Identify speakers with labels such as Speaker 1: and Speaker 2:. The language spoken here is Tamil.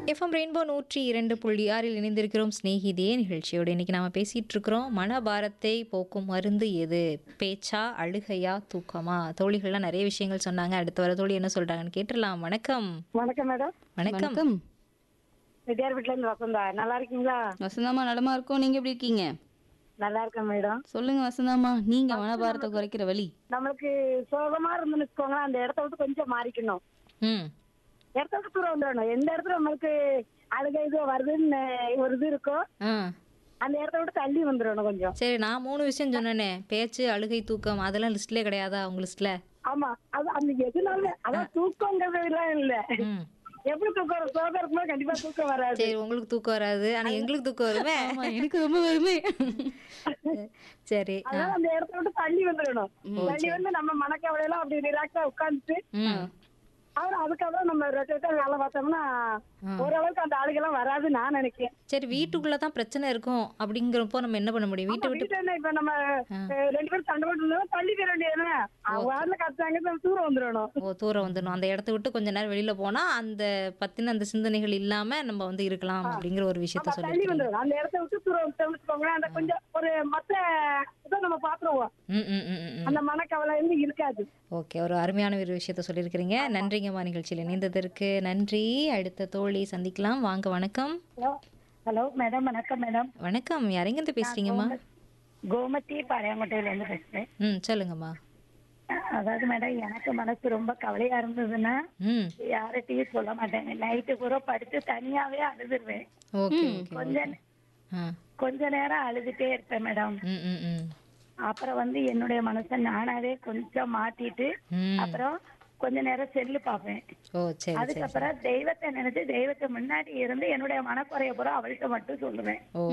Speaker 1: எஃப்எம் ரெயின்போ நூற்றி இரண்டு புள்ளி ஆறில் இணைந்திருக்கிறோம் ஸ்நேகிதே நிகழ்ச்சியோடு இன்னைக்கு நாம பேசிட்டு இருக்கிறோம் மனபாரத்தை போக்கும் மருந்து எது பேச்சா அழுகையா தூக்கமா தோழிகள்லாம் நிறைய விஷயங்கள் சொன்னாங்க அடுத்த வர தோழி என்ன சொல்றாங்கன்னு கேட்டுடலாம் வணக்கம்
Speaker 2: வணக்கம் மேடம்
Speaker 1: வணக்கம்
Speaker 3: வணக்கம்
Speaker 2: ரெட்டியார் வீட்ல இருந்து வசந்தா நல்லா இருக்கீங்களா
Speaker 3: வசந்தாமா நலமா இருக்கோம் நீங்க எப்படி இருக்கீங்க
Speaker 2: நல்லா இருக்கேன் மேடம்
Speaker 3: சொல்லுங்க வசந்தாமா நீங்க மனபாரத்தை குறைக்கிற வழி
Speaker 2: நம்மளுக்கு சோகமா இருந்துன்னு வச்சுக்கோங்களேன் அந்த இடத்த விட்டு கொஞ்சம் மாறிக்கணும்
Speaker 1: ம்
Speaker 2: இடத்த விட்டு தூரம் வந்துடணும் எந்த இடத்துல நம்மளுக்கு அழுகை இது வருதுன்னு ஒரு இது இருக்கோ
Speaker 1: ஆ
Speaker 2: அந்த இடத்த விட்டு தள்ளி வந்துடணும் கொஞ்சம்
Speaker 1: சரி நான் மூணு விஷயம் சொன்னேனே பேச்சு அழுகை தூக்கம் அதெல்லாம் லிஸ்ட்லேயே கிடையாதா உங்க லிஸ்ட்ல
Speaker 2: ஆமா அது அந்த எதுனால அதான் தூக்கங்கிறது எல்லாம் இல்ல
Speaker 1: ம்
Speaker 2: எப்படி தூக்கம் வரும்? சோகம் இருக்கும்போது கண்டிப்பா தூக்கம் வராது
Speaker 1: சரி உங்களுக்கு தூக்கம் வராது ஆனா எங்களுக்கு தூக்கம் வருமே
Speaker 3: ஆமா, எனக்கு ரொம்ப வருமே
Speaker 1: சரி ஆ
Speaker 2: அதனால அந்த இடத்த விட்டு தள்ளி வந்துடணும் தள்ளி வந்து நம்ம மனக்கவலையெல்லாம் அப்படி ரிலாக்ஸா உட்காந்துட்டு
Speaker 1: ம்
Speaker 2: அப்புறம் அதுக்கப்புறம் நம்ம ரொட்டேட்டா வேலை பார்த்தோம்னா ஓரளவுக்கு அந்த ஆளுகெல்லாம் வராது நான் நினைக்கிறேன்
Speaker 1: சரி வீட்டுக்குள்ள தான் பிரச்சனை இருக்கும் அப்படிங்கிறப்போ நம்ம என்ன பண்ண முடியும் வீட்டை விட்டு
Speaker 2: வீட்டுல என்ன இப்ப நம்ம அஹ், ரெண்டு பேரும் சண்டை போட்டு இருந்தாலும் தள்ளி போயிட வேண்டியது அவங்க வாரில கத்தாங்க நம்ம தூரம் வந்துடணும்
Speaker 1: ஓ தூரம் வந்துடணும் அந்த இடத்த விட்டு கொஞ்ச நேரம் வெளியில போனா அந்த பத்தின அந்த சிந்தனைகள் இல்லாம நம்ம வந்து இருக்கலாம் அப்படிங்கிற ஒரு விஷயத்த
Speaker 2: தள்ளி
Speaker 1: சொல்லி
Speaker 2: வந்துடும் அந்த இடத்த விட்டு தூரம் விட்டோம்னு வச்சுக்கோங்களேன் அந்த கொஞ்சம் ஒரு மத்த இதை நம்ம பாத்துருவோம்
Speaker 1: ம் ம் ம் ம்
Speaker 2: அந்த மனக்கவலை வந்து இருக்காது
Speaker 1: ஓகே ஒரு அருமையான ஒரு விஷயத்த சொல்லியிருக்கிறீங்க நன்றிங்கம்மா நிகழ்ச்சியில் இணைந்ததற்கு நன்றி அடுத்த தோழி சந்திக்கலாம் வாங்க வணக்கம்
Speaker 2: ஹலோ ஹலோ மேடம் வணக்கம் மேடம்
Speaker 1: வணக்கம் யாரெங்கிருந்து பேசுறீங்கம்மா
Speaker 2: கோமதி பாளையங்கோட்டையில இருந்து பேசுறேன்
Speaker 1: ம் சொல்லுங்கம்மா
Speaker 2: அதாவது மேடம் எனக்கு மனசு ரொம்ப கவலையா இருந்ததுன்னா
Speaker 1: ம்
Speaker 2: யார்கிட்டயும் சொல்ல மாட்டேன் நைட்டு பூரா படுத்து தனியாவே அழுதுருவேன்
Speaker 1: ஓகே ஓகே
Speaker 2: கொஞ்ச
Speaker 1: ஆ
Speaker 2: கொஞ்ச நேரம் அழுதுட்டே இருப்பேன் மேடம்
Speaker 1: ம் ம் ம்
Speaker 2: அப்புறம் வந்து என்னுடைய மனசை நானாவே கொஞ்சம் மாத்திட்டு
Speaker 1: ம்
Speaker 2: அப்புறம் கொஞ்ச நேரம் செல்லு பார்ப்பேன்
Speaker 1: ஓ சரி சரி
Speaker 2: அதுக்கப்புறம் தெய்வத்தை நினைச்சு தெய்வத்தை முன்னாடி இருந்து என்னுடைய மனக்குறைய பூரா அவள்கிட்ட மட்டும் சொல்லுவேன்
Speaker 1: ஓ